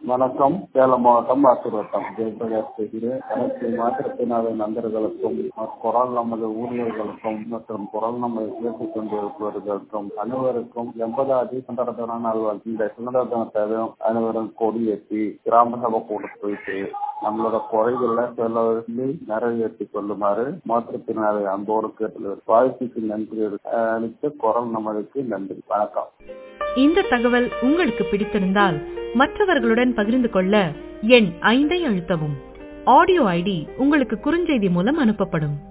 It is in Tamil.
வணக்கம் சேலம் மாவட்டம் ஆத்தூர் வட்டம் ஜெயபிரகாஷ் பேசுகிறேன் அனைத்து மாற்றுத்திறனாளி நண்பர்களுக்கும் குரல் நமது ஊழியர்களுக்கும் மற்றும் குரல் நமது கேட்டுக் கொண்டிருப்பவர்களுக்கும் அனைவருக்கும் எண்பதாவது சுதந்திர தின நல்வாழ்த்து இந்த சுதந்திர தினத்தையும் அனைவரும் கொடியேற்றி கிராம சபை கூட போயிட்டு நம்மளோட குறைகளை சொல்லி நிறைவேற்றி கொள்ளுமாறு மாற்றுத்திறனாளி அன்போடு கேட்டு வாய்ப்புக்கு நன்றி அளித்த குரல் நமதுக்கு நன்றி வணக்கம் இந்த தகவல் உங்களுக்கு பிடித்திருந்தால் மற்றவர்களுடன் பகிர்ந்து கொள்ள எண் ஐந்தை அழுத்தவும் ஆடியோ ஐடி உங்களுக்கு குறுஞ்செய்தி மூலம் அனுப்பப்படும்